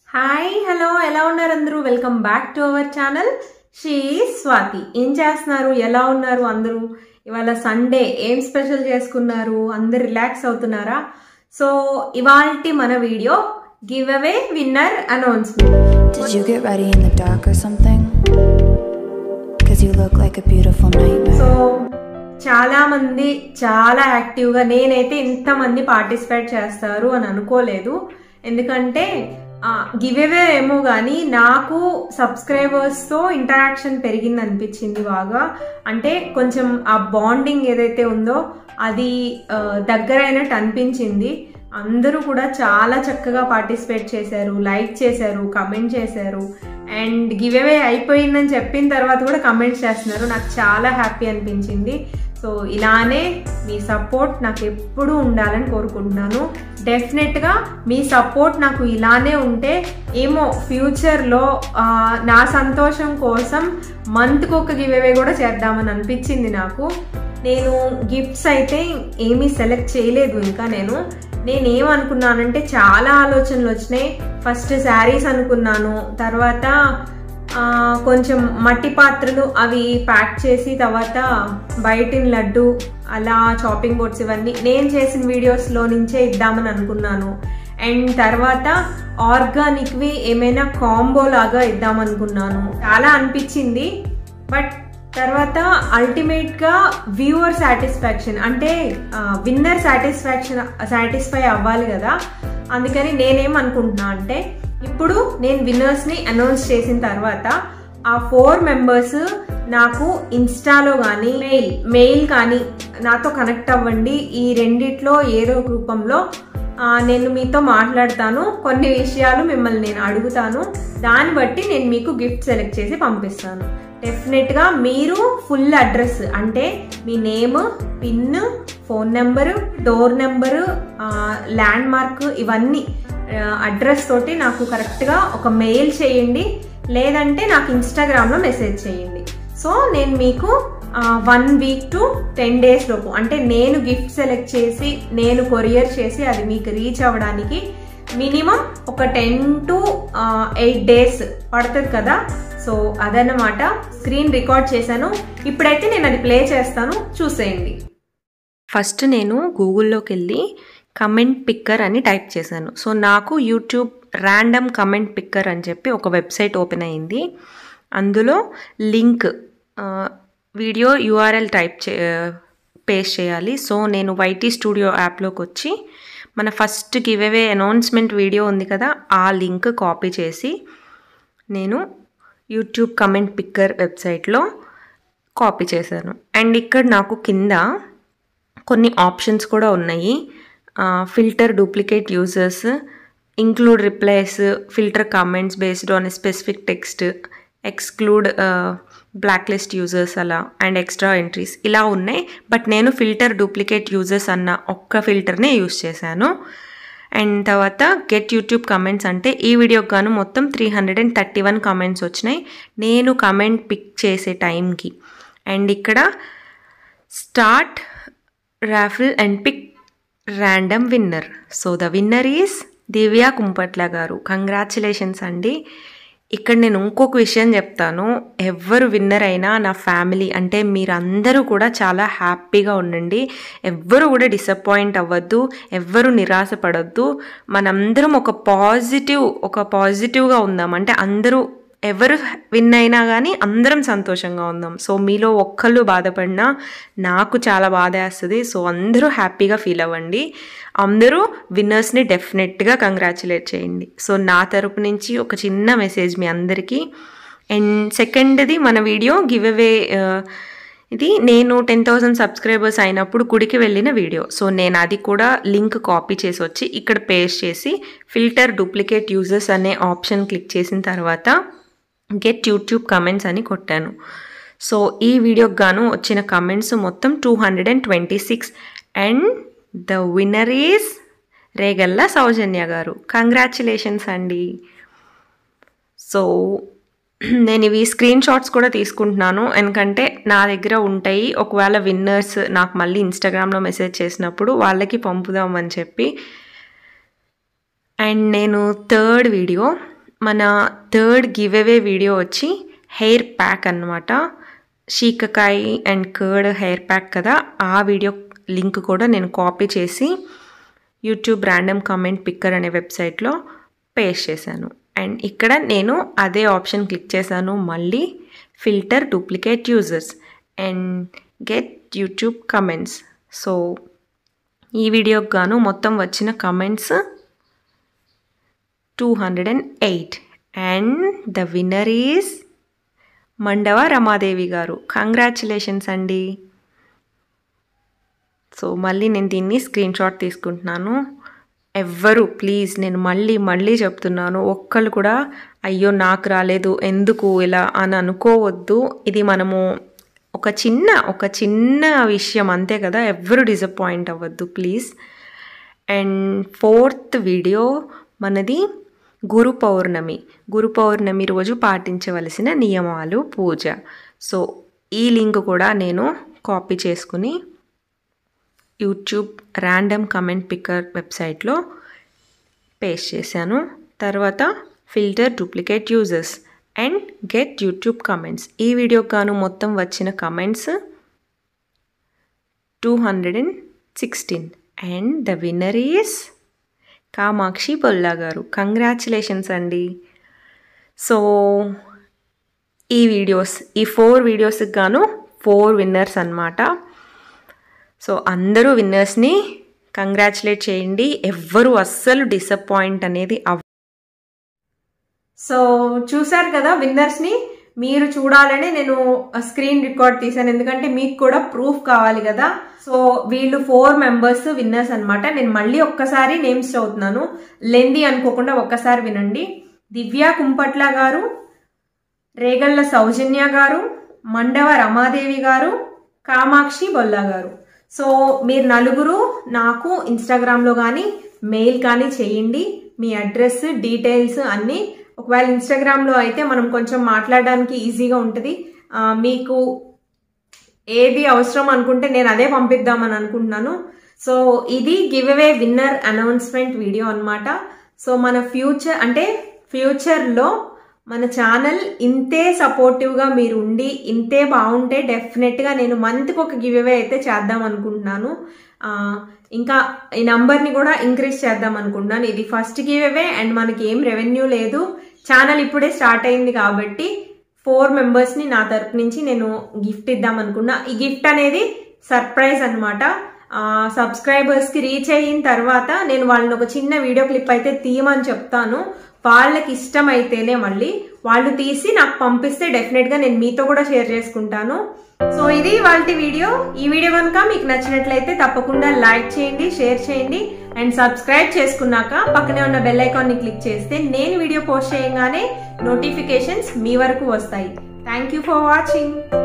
Hi hello ఎలా ఉన్నారు అందరూ welcome back to our channel she Swathi ఏం చేస్తున్నారు ఎలా ఉన్నారు అందరూ ఇవాళ సండే ఏం స్పెషల్ చేసుకున్నారు అందరు రిలాక్స్ అవుతున్నారా సో ఇవాల్టి మన video giveaway winner announcement Did you get ready in the dark or something? Cause you look like a beautiful nightmare. So చాలా మంది చాలా యాక్టివ్గా నేనైతే ఇంతమంది పార్టిసిపేట్ చేస్తారు అని అనుకోలేదు ఎందుకంటే గివ్ అవే ఏమో కానీ నాకు సబ్స్క్రైబర్స్తో ఇంటరాక్షన్ పెరిగింది అనిపించింది బాగా అంటే కొంచెం ఆ బాండింగ్ ఏదైతే ఉందో అది ఆ, దగ్గరైనట్టు అనిపించింది అందరూ కూడా చాలా చక్కగా పార్టిసిపేట్ చేశారు లైక్ చేశారు కమెంట్ చేశారు అండ్ గివ్ అవే అయిపోయిందని చెప్పిన తర్వాత కూడా కమెంట్స్ చేస్తున్నారు నాకు చాలా హ్యాపీ అనిపించింది సో ఇలానే మీ సపోర్ట్ నాకు ఎప్పుడూ ఉండాలని కోరుకుంటున్నాను డెఫినెట్గా మీ సపోర్ట్ నాకు ఇలానే ఉంటే ఏమో ఫ్యూచర్లో ఆ, నా సంతోషం కోసం మంత్కి ఒక గివ్ అవే కూడా చేద్దామని అనిపించింది నాకు నేను గిఫ్ట్స్ అయితే ఏమీ సెలెక్ట్ చేయలేదు ఇంకా నేను నేనేమనుకున్నానంటే చాలా ఆలోచనలు వచ్చినాయి ఫస్ట్ శారీస్ అనుకున్నాను తర్వాత ఆ, కొంచెం మట్టి పాత్రలు అవి ప్యాక్ చేసి తర్వాత బయటిన లడ్డు అలా చాపింగ్ బోర్డ్స్ ఇవన్నీ నేను చేసిన వీడియోస్లో నుంచే ఇద్దామని అనుకున్నాను అండ్ తర్వాత ఆర్గానిక్వి ఏమైనా కాంబో లాగా ఇద్దామనుకున్నాను చాలా అనిపించింది బట్ తర్వాత అల్టిమేట్ గా వ్యూవర్ సాటిస్ఫాక్షన్ అంటే విన్నర్ సాటిస్ఫాక్షన్ సాటిస్ఫై అవ్వాలి కదా అందుకని నేనేం అనుకుంటున్నా అంటే ఇప్పుడు నేను విన్నర్స్ ని అనౌన్స్ చేసిన తర్వాత ఆ ఫోర్ మెంబర్స్ నాకు ఇన్స్టాలో కానీ మెయిల్ మెయిల్ కానీ నాతో కనెక్ట్ అవ్వండి ఈ రెండిట్లో ఏదో ఒక రూపంలో ఆ, నేను మీతో మాట్లాడతాను కొన్ని విషయాలు మిమ్మల్ని నేను అడుగుతాను దాన్ని బట్టి నేను మీకు గిఫ్ట్ సెలెక్ట్ చేసి పంపిస్తాను డెఫినెట్గా మీరు ఫుల్ అడ్రస్ అంటే మీ name pin phone number door number landmark ఇవన్నీ అడ్రస్ తోటి నాకు కరెక్ట్గా ఒక మెయిల్ చేయండి లేదంటే నాకు ఇన్స్టాగ్రామ్లో మెసేజ్ చేయండి సో నేను మీకు one week to ten days లోపు అంటే నేను గిఫ్ట్ సెలెక్ట్ చేసి నేను కొరియర్ చేసి అది మీకు రీచ్ అవ్వడానికి మినిమం ఒక టెన్ టు ఎయిట్ డేస్ పడుతుంది కదా సో అదన్నమాట స్క్రీన్ రికార్డ్ చేశాను ఇప్పుడైతే నేను అది ప్లే చేస్తాను చూసేయండి ఫస్ట్ నేను గూగుల్లోకి వెళ్ళి కమెంట్ పిక్కర్ అని టైప్ చేశాను సో నాకు యూట్యూబ్ ర్యాండమ్ కమెంట్ పిక్కర్ అని చెప్పి ఒక వెబ్సైట్ ఓపెన్ అయింది అందులో లింక్ ఆ, వీడియో యూఆర్ఎల్ టైప్ చే పేస్ట్ చేయాలి సో నేను వైటీ స్టూడియో యాప్లోకి వచ్చి మన first giveaway announcement video ఉంది కదా ఆ లింక్ కాపీ చేసి నేను యూట్యూబ్ కమెంట్ పిక్కర్ వెబ్సైట్లో కాపీ చేశాను అండ్ ఇక్కడ నాకు కింద కొన్ని ఆప్షన్స్ కూడా ఉన్నాయి filter duplicate users include replies filter comments based on specific text exclude black list users అలా అండ్ ఎక్స్ట్రా ఎంట్రీస్ ఇలా ఉన్నాయి బట్ నేను ఫిల్టర్ డూప్లికేట్ యూజర్స్ అన్న ఒక్క ఫిల్టర్నే యూస్ చేశాను అండ్ తర్వాత గెట్ యూట్యూబ్ కమెంట్స్ అంటే ఈ వీడియోకి గాను మొత్తం three hundred and thirty one comments వచ్చినాయి నేను కమెంట్ పిక్ చేసే టైంకి అండ్ ఇక్కడ start raffle and pick random winner so the winner is Divya Kumpatla garu congratulations అండి ఇక్కడ నేను ఇంకొక విషయం చెప్తాను ఎవరు విన్నర్ అయినా నా ఫ్యామిలీ అంటే మీరందరూ కూడా చాలా హ్యాపీగా ఉండండి ఎవ్వరు కూడా డిసప్పాయింట్ అవ్వద్దు ఎవ్వరు నిరాశపడొద్దు మనందరం ఒక పాజిటివ్ ఒక పాజిటివ్గా ఉందాం అంటే అందరూ ఎవరు విన్ అయినా కానీ అందరం సంతోషంగా ఉందాం సో మీలో ఒక్కళ్ళు బాధపడినా నాకు చాలా బాధ వేస్తుంది సో అందరూ హ్యాపీగా ఫీల్ అవ్వండి అందరూ విన్నర్స్ని డెఫినెట్గా కంగ్రాచులేట్ చేయండి సో నా తరపు నుంచి ఒక చిన్న మెసేజ్ మీ అందరికీ అండ్ సెకండ్ది మన వీడియో గివ్ అవే ఇది నేను టెన్ థౌసండ్ సబ్స్క్రైబర్స్ అయినప్పుడు గుడికి వెళ్ళిన వీడియో సో నేను అది కూడా లింక్ కాపీ చేసి వచ్చి ఇక్కడ పేస్ట్ చేసి ఫిల్టర్ డూప్లికేట్ యూజర్స్ అనే ఆప్షన్ క్లిక్ చేసిన తర్వాత గెట్ యూట్యూబ్ కమెంట్స్ అని కొట్టాను సో ఈ వీడియోకి గాను వచ్చిన కమెంట్స్ మొత్తం two hundred and twenty six and the winner is Regalla Soujanya garu congratulations అండి సో నేను ఇవి స్క్రీన్ షాట్స్ కూడా తీసుకుంటున్నాను ఎందుకంటే నా దగ్గర ఉంటాయి ఒకవేళ విన్నర్స్ నాకు మళ్ళీ ఇన్స్టాగ్రామ్లో మెసేజ్ చేసినప్పుడు వాళ్ళకి పంపుదామని చెప్పి అండ్ నేను థర్డ్ వీడియో మన థర్డ్ గివ్ అవే వీడియో వచ్చి హెయిర్ ప్యాక్ అన్నమాట shikakai and curd hair pack కదా ఆ వీడియో లింక్ కూడా నేను కాపీ చేసి యూట్యూబ్ ర్యాండమ్ కామెంట్ పిక్కర్ అనే వెబ్సైట్లో పేస్ట్ చేశాను అండ్ ఇక్కడ నేను అదే ఆప్షన్ క్లిక్ చేశాను మళ్ళీ filter duplicate users and get YouTube comments so ఈ వీడియోకి గాను మొత్తం వచ్చిన comments two hundred and eight and the winner is Mandava Ramadevi garu congratulations అండి సో మళ్ళీ నేను దీన్ని స్క్రీన్ షాట్ తీసుకుంటున్నాను ఎవ్వరు ప్లీజ్ నేను మళ్ళీ మళ్ళీ చెప్తున్నాను ఒక్కళ్ళు కూడా అయ్యో నాకు రాలేదు ఎందుకు ఇలా అని అనుకోవద్దు ఇది మనము ఒక చిన్న ఒక చిన్న విషయం అంతే కదా ఎవ్వరు డిసప్పాయింట్ అవ్వద్దు ప్లీజ్ అండ్ ఫోర్త్ వీడియో మనది గురు పౌర్ణమి గురు పౌర్ణమి రోజు పాటించవలసిన నియమాలు పూజ సో ఈ లింక్ కూడా నేను కాపీ చేసుకుని యూట్యూబ్ ర్యాండమ్ కమెంట్ పిక్కర్ వెబ్సైట్లో పేస్ట్ చేశాను తర్వాత filter duplicate users and get YouTube comments ఈ వీడియోకి గాను మొత్తం వచ్చిన comments two hundred and sixteen and the winner is Kamakshi Bolla garu congratulations అండి సో ఈ వీడియోస్ ఈ ఫోర్ వీడియోస్కి గాను ఫోర్ విన్నర్స్ అన్నమాట సో అందరూ విన్నర్స్ని కంగ్రాచులేట్ చేయండి ఎవ్వరు అస్సలు డిసప్పాయింట్ అనేది అవ్ సో చూసారు కదా విన్నర్స్ ని మీరు చూడాలని నేను స్క్రీన్ రికార్డ్ తీసాను ఎందుకంటే మీకు కూడా ప్రూఫ్ కావాలి కదా సో వీళ్ళు ఫోర్ మెంబర్స్ విన్నర్స్ అన్నమాట నేను మళ్ళీ ఒక్కసారి నేమ్స్ చదువుతున్నాను లెంది అనుకోకుండా ఒక్కసారి వినండి దివ్య కుంపట్ల గారు రేగళ్ల సౌజన్య గారు మండవ రమాదేవి గారు కామాక్షి బొల్లా గారు సో మీరు నలుగురు నాకు ఇన్స్టాగ్రామ్లో కానీ మెయిల్ కానీ చేయండి మీ అడ్రస్ డీటెయిల్స్ అన్నీ ఒకవేళ ఇన్స్టాగ్రామ్లో అయితే మనం కొంచెం మాట్లాడడానికి ఈజీగా ఉంటుంది ఆ, మీకు ఏది అవసరం అనుకుంటే నేను అదే పంపిద్దామని అనుకుంటున్నాను సో ఇది giveaway winner announcement video అన్నమాట సో మన ఫ్యూచర్ అంటే ఫ్యూచర్లో మన ఛానల్ ఇంతే సపోర్టివ్గా మీరు ఉండి ఇంతే బాగుంటే డెఫినెట్గా నేను మంత్కి ఒక గివ్ అవే అయితే చేద్దాం అనుకుంటున్నాను ఆ, ఇంకా ఈ నంబర్ని కూడా ఇంక్రీజ్ చేద్దాం అనుకుంటున్నాను ఇది ఫస్ట్ గివ్ అవే అండ్ మనకి ఏం రెవెన్యూ లేదు ఛానల్ ఇప్పుడే స్టార్ట్ అయింది కాబట్టి ఫోర్ మెంబర్స్ని నా తరపు నుంచి నేను గిఫ్ట్ ఇద్దాం అనుకున్నా ఈ గిఫ్ట్ అనేది సర్ప్రైజ్ అనమాట సబ్స్క్రైబర్స్కి రీచ్ అయిన తర్వాత నేను వాళ్ళని ఒక చిన్న వీడియో క్లిప్ అయితే తీయమని చెప్తాను వాళ్ళకి ఇష్టమైతేనే మళ్ళీ వాళ్ళు తీసి నాకు పంపిస్తే డెఫినెట్గా నేను మీతో కూడా షేర్ చేసుకుంటాను సో ఇది వాళ్ళ వీడియో ఈ వీడియో కనుక మీకు నచ్చినట్లయితే తప్పకుండా లైక్ చేయండి షేర్ చేయండి అండ్ సబ్స్క్రైబ్ చేసుకున్నాక పక్కనే ఉన్న బెల్ ఐకాన్ని క్లిక్ చేస్తే నేను వీడియో పోస్ట్ చేయగానే నోటిఫికేషన్స్ మీ వరకు వస్తాయి థ్యాంక్ యూ ఫర్ వాచింగ్